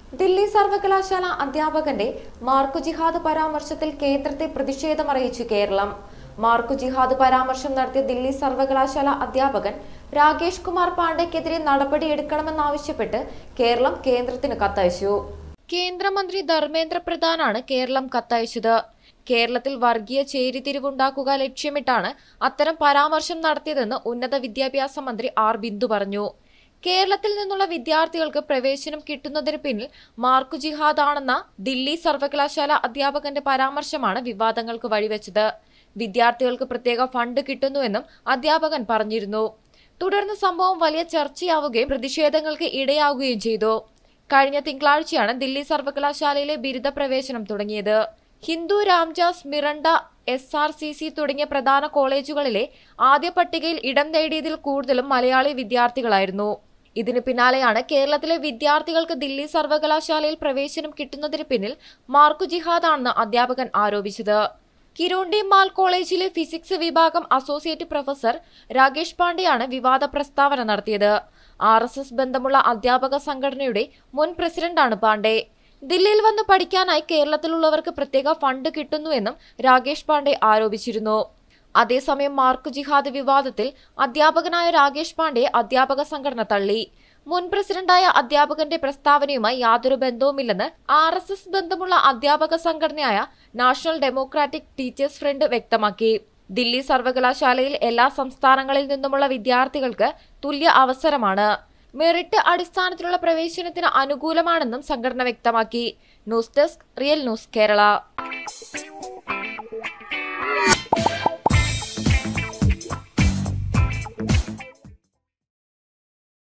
ദില്ലി സർവകലാശാല അധ്യാപകന്റെ മാർക്കു ജിഹാദ് പരാമർശത്തിൽ കേന്ദ്രത്തെ പ്രതിഷേധമറിയിച്ചു കേരളം മാർക്കു ജിഹാദ് പരാമർശം നടത്തിയ ദില്ലി സർവകലാശാല അധ്യാപകൻ രാകേഷ് കുമാർ പാണ്ഡെക്കെതിരെ നടപടിയെടുക്കണമെന്നാവശ്യപ്പെട്ട് കേരളം കേന്ദ്രത്തിന് കത്തയച്ചു കേന്ദ്രമന്ത്രി ധർമ്മേന്ദ്ര പ്രധാനാണ് കേരളം കത്തയച്ചത് കേരളത്തിൽ വർഗീയ ചേരിതിരിവുണ്ടാക്കുക ലക്ഷ്യമിട്ടാണ് അത്തരം പരാമർശം നടത്തിയതെന്ന് ഉന്നത വിദ്യാഭ്യാസ മന്ത്രി ആർ ബിന്ദു പറഞ്ഞു കേരളത്തിൽ നിന്നുള്ള വിദ്യാർത്ഥികൾക്ക് പ്രവേശനം കിട്ടുന്നതിന് പിന്നിൽ മാർക്കു ജിഹാദാണെന്ന ദില്ലി സർവകലാശാല അധ്യാപകന്റെ പരാമർശമാണ് വിവാദങ്ങൾക്ക് വഴിവെച്ചത് വിദ്യാർത്ഥികൾക്ക് പ്രത്യേക ഫണ്ട് കിട്ടുന്നുവെന്നും അധ്യാപകൻ പറഞ്ഞിരുന്നു തുടർന്ന് സംഭവം വലിയ ചർച്ചയാവുകയും പ്രതിഷേധങ്ങൾക്ക് ഇടയാവുകയും ചെയ്തു കഴിഞ്ഞ തിങ്കളാഴ്ചയാണ് ദില്ലി സർവകലാശാലയിലെ ബിരുദ പ്രവേശനം തുടങ്ങിയത് Hindu Ramjas Miranda S R C C തുടങ്ങിയ പ്രധാന കോളേജുകളിലെ ആദ്യ പട്ടികയിൽ ഇടം നേടിയതിൽ കൂടുതലും മലയാളി വിദ്യാർത്ഥികളായിരുന്നു ഇതിന് പിന്നാലെയാണ് കേരളത്തിലെ വിദ്യാർത്ഥികൾക്ക് ദില്ലി സർവകലാശാലയിൽ പ്രവേശനം കിട്ടുന്നതിന് പിന്നിൽ മാർക്കു ജിഹാദാണെന്ന് അധ്യാപകൻ ആരോപിച്ചത് കിരോണ്ടി മാൽ കോളേജിലെ ഫിസിക്സ് വിഭാഗം അസോസിയേറ്റ് പ്രൊഫസർ രാകേഷ് പാണ്ഡെയാണ് വിവാദ പ്രസ്താവന നടത്തിയത് ആർ എസ് എസ് ബന്ധമുള്ള അധ്യാപക സംഘടനയുടെ മുൻ പ്രസിഡന്റാണ് പാണ്ഡെ ദില്ലിയിൽ വന്ന് പഠിക്കാനായി കേരളത്തിലുള്ളവർക്ക് പ്രത്യേക ഫണ്ട് കിട്ടുന്നുവെന്നും രാകേഷ് പാണ്ഡെ ആരോപിച്ചിരുന്നു അതേസമയം മാർക്ക് ജിഹാദ് വിവാദത്തിൽ അധ്യാപകനായ രാകേഷ് പാണ്ഡെ അധ്യാപക സംഘടന തള്ളി മുൻ പ്രസിഡന്റായ അധ്യാപകന്റെ പ്രസ്താവനയുമായി യാതൊരു ബന്ധവുമില്ലെന്ന് ആർ എസ് എസ് ബന്ധമുള്ള അധ്യാപക സംഘടനയായ നാഷണൽ ഡെമോക്രാറ്റിക് ടീച്ചേഴ്സ് ഫ്രണ്ട് വ്യക്തമാക്കി ദില്ലി സർവകലാശാലയിൽ എല്ലാ സംസ്ഥാനങ്ങളിൽ നിന്നുമുള്ള വിദ്യാർത്ഥികൾക്ക് തുല്യ അവസരമാണ് മെറിറ്റ് അടിസ്ഥാനത്തിലുള്ള പ്രവേശനത്തിന് അനുകൂലമാണെന്നും സംഘടന വ്യക്തമാക്കി news desk real news Kerala